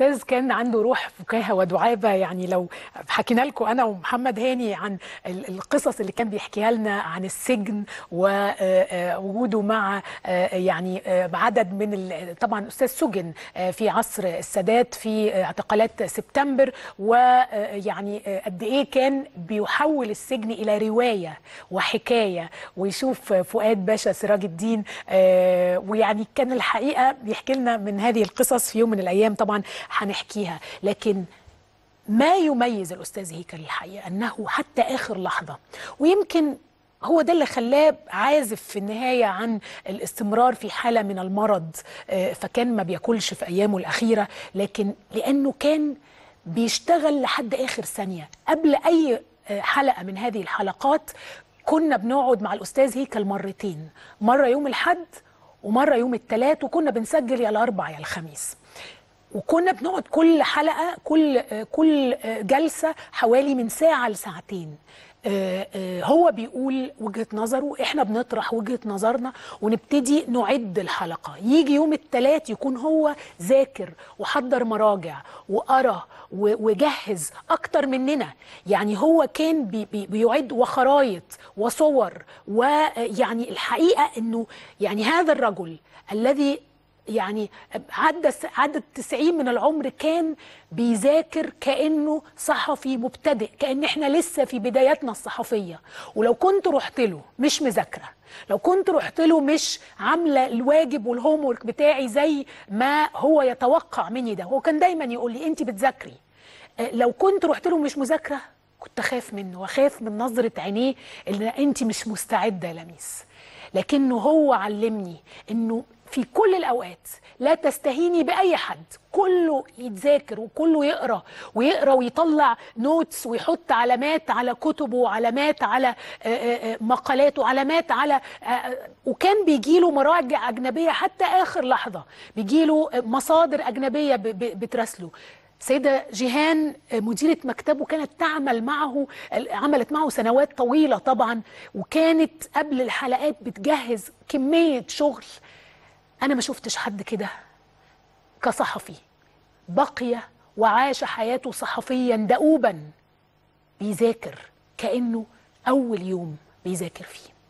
الاستاذ كان عنده روح فكاهه ودعابه يعني لو حكينا لكم انا ومحمد هاني عن ال- القصص اللي كان بيحكيها لنا عن السجن ووجوده مع آه، يعني آه، عدد من ال- طبعا استاذ سجن آه، في عصر السادات في آه، اعتقالات سبتمبر ويعني قد ايه كان بيحول السجن الى روايه وحكايه ويشوف فؤاد باشا سراج الدين آه، ويعني كان الحقيقه بيحكي لنا من هذه القصص في يوم من الايام طبعا هنحكيها لكن ما يميز الاستاذ هيكل الحقيقه انه حتى اخر لحظه ويمكن هو ده اللي خلاه عازف في النهايه عن الاستمرار في حاله من المرض آه، فكان ما بياكلش في ايامه الاخيره لكن لانه كان بيشتغل لحد اخر ثانيه قبل اي آه، حلقه من هذه الحلقات كنا بنقعد مع الاستاذ هيكل مرتين مره يوم الاحد ومره يوم الثلاث وكنا بنسجل يا الاربع يا الخميس وكنا بنقعد كل حلقه كل كل جلسه حوالي من ساعه لساعتين آه، آه، هو بيقول وجهه نظره احنا بنطرح وجهه نظرنا ونبتدي نعد الحلقه يجي يوم الثلاث يكون هو ذاكر وحضر مراجع وقرا و- وجهز اكتر مننا يعني هو كان بي بي بيعد وخرايط وصور ويعني الحقيقه انه يعني هذا الرجل الذي يعني عدى عدى التسعين من العمر كان بيذاكر كأنه صحفي مبتدئ كأن احنا لسه في بداياتنا الصحفية ولو كنت رحت له مش مذاكرة لو كنت رحت له مش عاملة الواجب والهوم ورك بتاعي زي ما هو يتوقع مني ده هو كان دايما يقول لي انت بتذاكري آه، لو كنت رحت له مش مذاكرة كنت أخاف منه وأخاف من نظرة عينيه اللي انت مش مستعدة يا لميس لكنه هو علمني انه في كل الاوقات لا تستهيني باي حد كله يتذاكر وكله يقرا ويقرا ويطلع نوتس ويحط علامات على كتبه وعلامات على آه، آه، آه، مقالاته وعلامات على آه، آه، وكان بيجيله مراجع اجنبيه حتى اخر لحظه بيجيله آه، مصادر اجنبيه ب- ب- بتراسله سيدة جيهان مديرة مكتبه كانت تعمل معه عملت معه سنوات طويلة طبعا وكانت قبل الحلقات بتجهز كمية شغل أنا ما شفتش حد كده كصحفي بقي وعاش حياته صحفيا دؤوبا بيذاكر كأنه أول يوم بيذاكر فيه